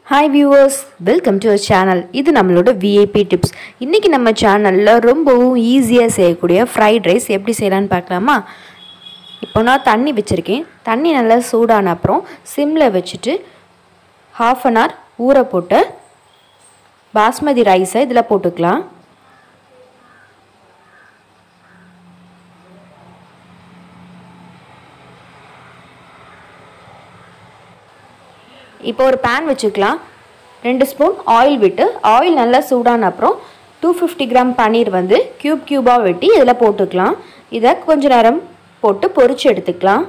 hi viewers welcome to our channel இது நம்மளோட VIP tips இன்றைக்கி நம்ம சேனலில் ரொம்பவும் ஈஸியாக செய்யக்கூடிய ஃப்ரைட் ரைஸ் எப்படி செய்யலான்னு பார்க்கலாமா இப்போ நான் தண்ணி வச்சுருக்கேன் தண்ணி நல்லா சூடான அப்புறம் சிம்மில் வச்சுட்டு ஹாஃப் அன் ஹவர் ஊற போட்டு பாஸ்மதி ரைஸை இதில் போட்டுக்கலாம் இப்போ ஒரு பேன் வச்சுக்கலாம் ரெண்டு ஸ்பூன் ஆயில் விட்டு ஆயில் நல்லா சூடான அப்புறம் டூ ஃபிஃப்டி கிராம் பன்னீர் வந்து க்யூப் க்யூபாக வெட்டி இதில் போட்டுக்கலாம் இதை கொஞ்ச நேரம் போட்டு பொரிச்சு எடுத்துக்கலாம்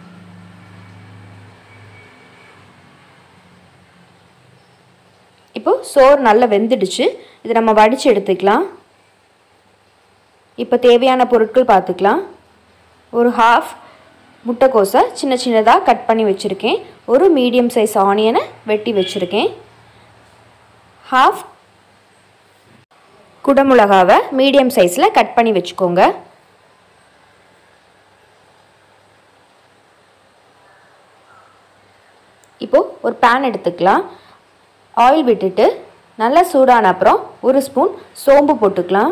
இப்போ சோறு நல்லா வெந்துடுச்சு இதை நம்ம வடித்து எடுத்துக்கலாம் இப்போ தேவையான பொருட்கள் பார்த்துக்கலாம் ஒரு ஹாஃப் முட்டைக்கோஸை சின்ன சின்னதாக கட் பண்ணி வச்சுருக்கேன் ஒரு மீடியம் சைஸ் ஆனியனை வெட்டி வச்சுருக்கேன் ஹாஃப் குடமிளகாவை மீடியம் சைஸில் கட் பண்ணி வச்சுக்கோங்க இப்போது ஒரு பேன் எடுத்துக்கலாம் ஆயில் விட்டுட்டு நல்லா சூடான அப்புறம் ஒரு ஸ்பூன் சோம்பு போட்டுக்கலாம்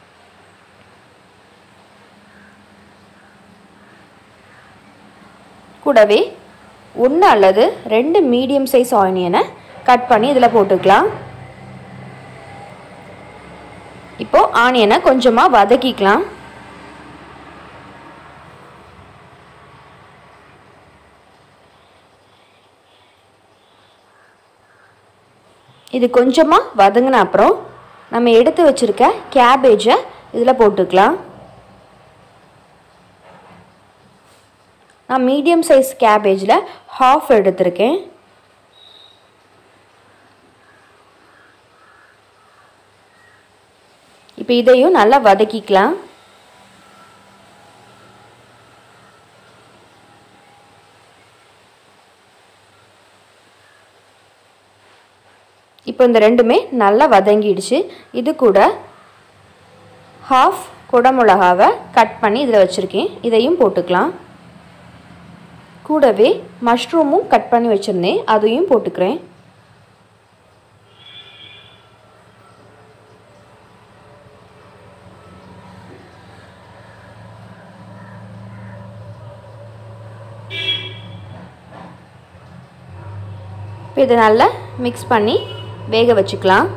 கூடவே ஒன்று அல்லது ரெண்டு மீடியம் சைஸ் ஆனியனை கட் பண்ணி இதில் போட்டுக்கலாம் இப்போது ஆனியனை கொஞ்சமாக வதக்கிக்கலாம் இது கொஞ்சமாக வதங்கின அப்புறம் நம்ம எடுத்து வச்சுருக்க கேபேஜை இதில் போட்டுக்கலாம் நான் மீடியம் சைஸ் கேபேஜில் ஹாஃப் எடுத்திருக்கேன் இப்போ இதையும் நல்லா வதக்கிக்கலாம் இப்போ இந்த ரெண்டுமே நல்லா வதங்கிடுச்சு இது கூட ஹாஃப் குடமிளகாவை கட் பண்ணி இதில் வச்சுருக்கேன் இதையும் போட்டுக்கலாம் கூடவே மஷ்ரூமும் கட் பண்ணி வச்சுருந்தேன் அதையும் போட்டுக்கிறேன் இப்போ இதை நல்லா மிக்ஸ் பண்ணி வேக வச்சுக்கலாம்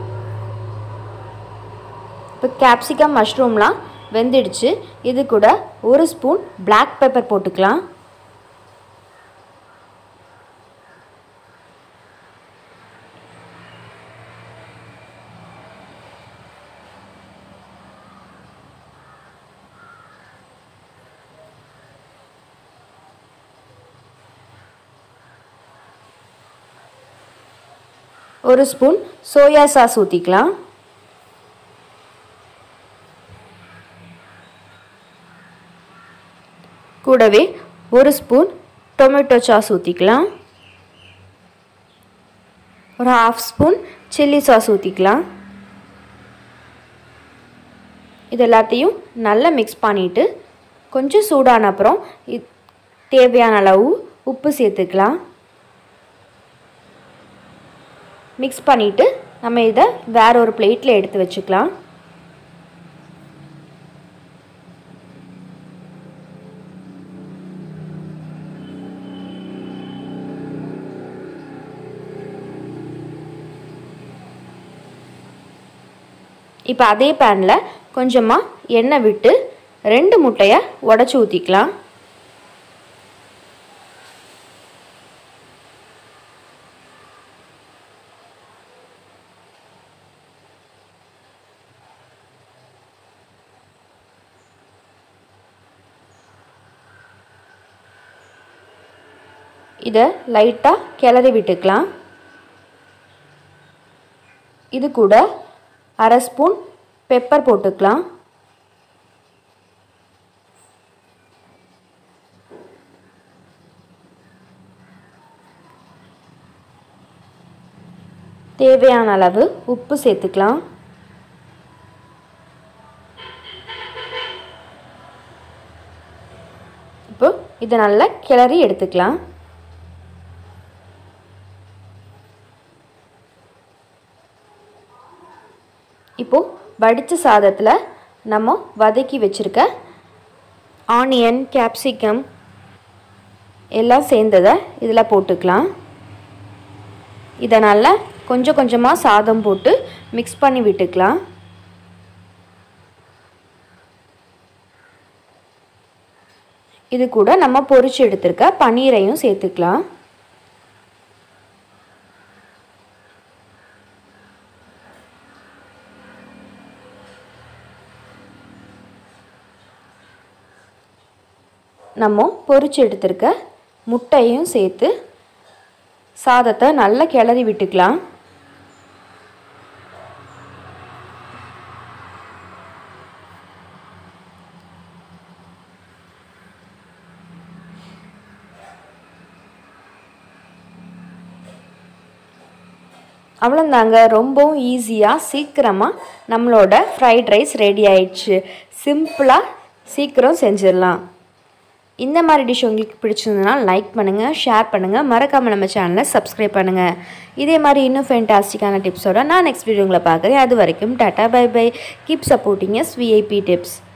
இப்போ கேப்சிகம் மஷ்ரூம்லாம் வெந்துடுச்சு இது கூட ஒரு ஸ்பூன் பிளாக் பெப்பர் போட்டுக்கலாம் ஒரு ஸ்பூன் சோயா சாஸ் ஊற்றிக்கலாம் கூடவே ஒரு ஸ்பூன் டொமேட்டோ சாஸ் ஊற்றிக்கலாம் ஒரு ஹாஃப் ஸ்பூன் சில்லி சாஸ் ஊற்றிக்கலாம் இது எல்லாத்தையும் நல்லா மிக்ஸ் பண்ணிவிட்டு கொஞ்சம் சூடான அப்புறம் தேவையான அளவு உப்பு சேர்த்துக்கலாம் மிக்ஸ் பண்ணிவிட்டு நம்ம இதை வேற ஒரு பிளேட்டில் எடுத்து வச்சுக்கலாம் இப்போ அதே பேனில் கொஞ்சமாக எண்ணெய் விட்டு ரெண்டு முட்டையை உடச்சி ஊற்றிக்கலாம் இதை லைட்டாக கிளறி விட்டுக்கலாம் இது கூட அரை ஸ்பூன் பெப்பர் போட்டுக்கலாம் தேவையான அளவு உப்பு சேர்த்துக்கலாம் இப்போ இதை நல்லா கிளறி எடுத்துக்கலாம் இப்போது வடித்த சாதத்தில் நம்ம வதக்கி வச்சுருக்க ஆனியன் கேப்சிகம் எல்லாம் சேர்ந்ததை இதில் போட்டுக்கலாம் இதை நல்லா கொஞ்சம் கொஞ்சமாக சாதம் போட்டு மிக்ஸ் பண்ணி விட்டுக்கலாம் இது கூட நம்ம பொரிச்சு எடுத்திருக்க பன்னீரையும் சேர்த்துக்கலாம் நம்ம பொரிச்சு எடுத்திருக்க முட்டையும் சேர்த்து சாதத்தை நல்லா கிளறி விட்டுக்கலாம் அவ்வளோந்தாங்க ரொம்பவும் ஈஸியாக சீக்கிரமாக நம்மளோட ஃப்ரைட் ரைஸ் ரெடி ஆயிடுச்சு சிம்பிளாக சீக்கிரம் செஞ்சிடலாம் இந்த மாதிரி டிஷ் உங்களுக்கு பிடிச்சிருந்ததுன்னா லைக் பண்ணுங்கள் ஷேர் பண்ணுங்கள் மறக்காமல் நம்ம சேனலை சப்ஸ்கிரைப் பண்ணுங்கள் இதே மாதிரி இன்னும் ஃபேண்டாஸ்டிக்கான டிப்ஸோட நான் நெக்ஸ்ட் வீடியோ உங்களை பார்க்குறேன் அது வரைக்கும் tata bye bye keep supporting S VIP tips